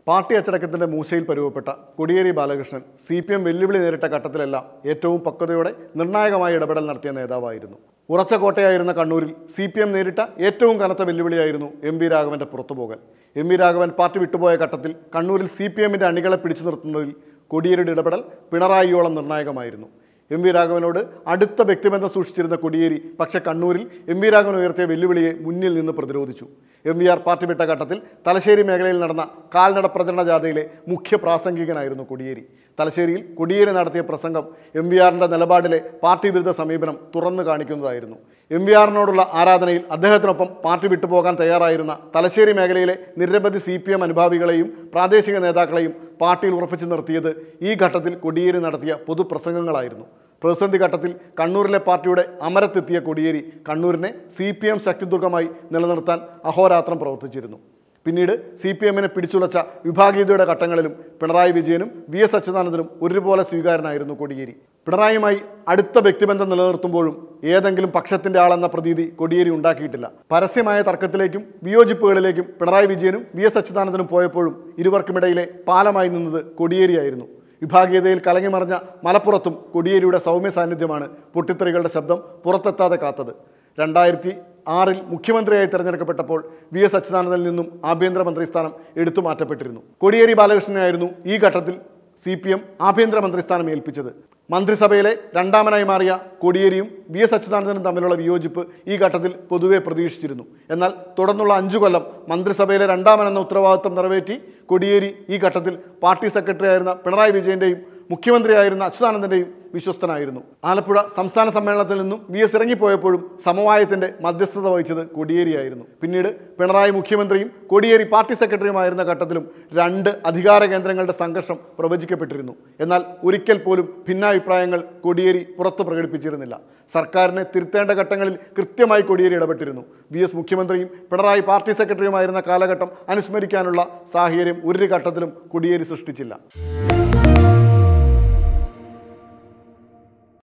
party അച്ചടക്കത്തിന്റെ മൂശയിൽ പരുവപ്പെട്ട Kodiyeri Balakrishnan C P M വെല്ലുവിളി നേരിട്ട ഘട്ടത്തിലെല്ലാം ഏറ്റവും പക്വതയോടെ നിർണായകമായ ഇടപെടൽ നടത്തിയ നേതാവായിരുന്നു ഉറച്ച കോട്ടയായിരുന്ന കണ്ണൂരിൽ സി പി എം നേരിട്ട ഏറ്റവും കനത്ത വെല്ലുവിളിയായിരുന്നു എം വി രാഘവന്റെ പുറത്തുപോകൽ എം വി രാഘവൻ പാർട്ടി വിട്ടുപോയ ഘട്ടത്തിൽ കണ്ണൂരിൽ സി പി എമ്മിന്റെ അണികളെ പിടിച്ചു നിർത്തുന്നതിൽ കൊടിയേരിയുടെ ഇടപെടൽ പിണറായിയോളം നിർണായകമായിരുന്നു എം വി രാഘവനോട് അടുത്ത വ്യക്തിബന്ധം സൂക്ഷിച്ചിരുന്ന കൊടിയേരി പക്ഷേ കണ്ണൂരിൽ എം വി രാഘവൻ ഉയർത്തിയ വെല്ലുവിളിയെ മുന്നിൽ നിന്ന് പ്രതിരോധിച്ചു എം വി ആർ പാർട്ടി വിട്ട ഘട്ടത്തിൽ തലശ്ശേരി മേഖലയിൽ നടന്ന കാൽനട പ്രചരണ ജാഥയിലെ മുഖ്യ പ്രാസംഗികനായിരുന്നു കൊടിയേരി തലശ്ശേരിയിൽ കൊടിയേരി നടത്തിയ പ്രസംഗം എം വി ആറിൻ്റെ നിലപാടിലെ പാർട്ടി വിരുദ്ധ സമീപനം തുറന്നു കാണിക്കുന്നതായിരുന്നു എം വി ആറിനോടുള്ള ആരാധനയിൽ അദ്ദേഹത്തിനൊപ്പം പാർട്ടി വിട്ടുപോകാൻ തയ്യാറായിരുന്ന തലശ്ശേരി മേഖലയിലെ നിരവധി സി പി എം അനുഭാവികളെയും പ്രാദേശിക നേതാക്കളെയും പാർട്ടിയിൽ ഉറപ്പിച്ചു നിർത്തിയത് ഈ ഘട്ടത്തിൽ കൊടിയേരി നടത്തിയ പൊതുപ്രസംഗങ്ങളായിരുന്നു പ്രതിസന്ധി ഘട്ടത്തിൽ കണ്ണൂരിലെ പാർട്ടിയുടെ അമരത്തെത്തിയ കൊടിയേരി കണ്ണൂരിനെ സി പി എം ശക്തിദുർഗമായി നിലനിർത്താൻ അഹോരാത്രം പ്രവർത്തിച്ചിരുന്നു പിന്നീട് സി പി എമ്മിനെ പിടിച്ചുലച്ച വിഭാഗീയതയുടെ ഘട്ടങ്ങളിലും പിണറായി വിജയനും വി എസ് അച്യുതാനന്ദനും ഒരുപോലെ സ്വീകാരനായിരുന്നു കൊടിയേരി പിണറായിയുമായി അടുത്ത വ്യക്തിബന്ധം നിലനിർത്തുമ്പോഴും ഏതെങ്കിലും പക്ഷത്തിന്റെ ആളെന്ന പ്രതീതി കൊടിയേരി ഉണ്ടാക്കിയിട്ടില്ല പരസ്യമായ തർക്കത്തിലേക്കും വിയോജിപ്പുകളിലേക്കും പിണറായി വിജയനും വി എസ് അച്യുതാനന്ദനും പോയപ്പോഴും ഇരുവർക്കുമിടയിലെ പാലമായി നിന്നത് കൊടിയേരിയായിരുന്നു വിഭാഗീയതയിൽ കലങ്ങിമറിഞ്ഞ മലപ്പുറത്തും കൊടിയേരിയുടെ സൗമ്യ സാന്നിധ്യമാണ് പൊട്ടിത്തെറികളുടെ ശബ്ദം പുറത്തെത്താതെ കാത്തത് രണ്ടായിരത്തി ആറിൽ മുഖ്യമന്ത്രിയായി തെരഞ്ഞെടുക്കപ്പെട്ടപ്പോൾ വി എസ് അച്യുതാനന്ദനിൽ നിന്നും ആഭ്യന്തരമന്ത്രി സ്ഥാനം എടുത്തു മാറ്റപ്പെട്ടിരുന്നു കോടിയേരി ബാലകൃഷ്ണനായിരുന്നു ഈ ഘട്ടത്തിൽ സി പി എം ആഭ്യന്തരമന്ത്രി സ്ഥാനം ഏൽപ്പിച്ചത് മന്ത്രിസഭയിലെ രണ്ടാമനായി മാറിയ കോടിയേരിയും വി എസ് അച്യുതാനന്ദനും തമ്മിലുള്ള വിയോജിപ്പ് ഈ ഘട്ടത്തിൽ പൊതുവെ പ്രതീക്ഷിച്ചിരുന്നു എന്നാൽ തുടർന്നുള്ള അഞ്ചു കൊല്ലം മന്ത്രിസഭയിലെ രണ്ടാമനെന്ന ഉത്തരവാദിത്വം നിറവേറ്റി കോടിയേരി ഈ ഘട്ടത്തിൽ പാർട്ടി സെക്രട്ടറി ആയിരുന്ന പിണറായി വിജയന്റെയും മുഖ്യമന്ത്രിയായിരുന്ന അച്യുതാനന്ദന്റെയും വിശ്വസ്തനായിരുന്നു ആലപ്പുഴ സംസ്ഥാന സമ്മേളനത്തിൽ നിന്നും വി എസ് ഇറങ്ങിപ്പോയപ്പോഴും സമവായത്തിന്റെ മധ്യസ്ഥത വഹിച്ചത് കോടിയേരിയായിരുന്നു പിന്നീട് പിണറായി മുഖ്യമന്ത്രിയും കോടിയേരി പാർട്ടി സെക്രട്ടറിയുമായിരുന്ന ഘട്ടത്തിലും രണ്ട് അധികാര കേന്ദ്രങ്ങളുടെ സംഘർഷം പ്രവചിക്കപ്പെട്ടിരുന്നു എന്നാൽ ഒരിക്കൽ പോലും ഭിന്നാഭിപ്രായങ്ങൾ കോടിയേരി പുറത്ത് പ്രകടിപ്പിച്ചിരുന്നില്ല സർക്കാരിനെ തിരുത്തേണ്ട ഘട്ടങ്ങളിൽ കൃത്യമായി കോടിയേരി ഇടപെട്ടിരുന്നു വി എസ് മുഖ്യമന്ത്രിയും പിണറായി പാർട്ടി സെക്രട്ടറിയുമായിരുന്ന കാലഘട്ടം അനുസ്മരിക്കാനുള്ള സാഹചര്യം ഒരു ഘട്ടത്തിലും കോടിയേരി സൃഷ്ടിച്ചില്ല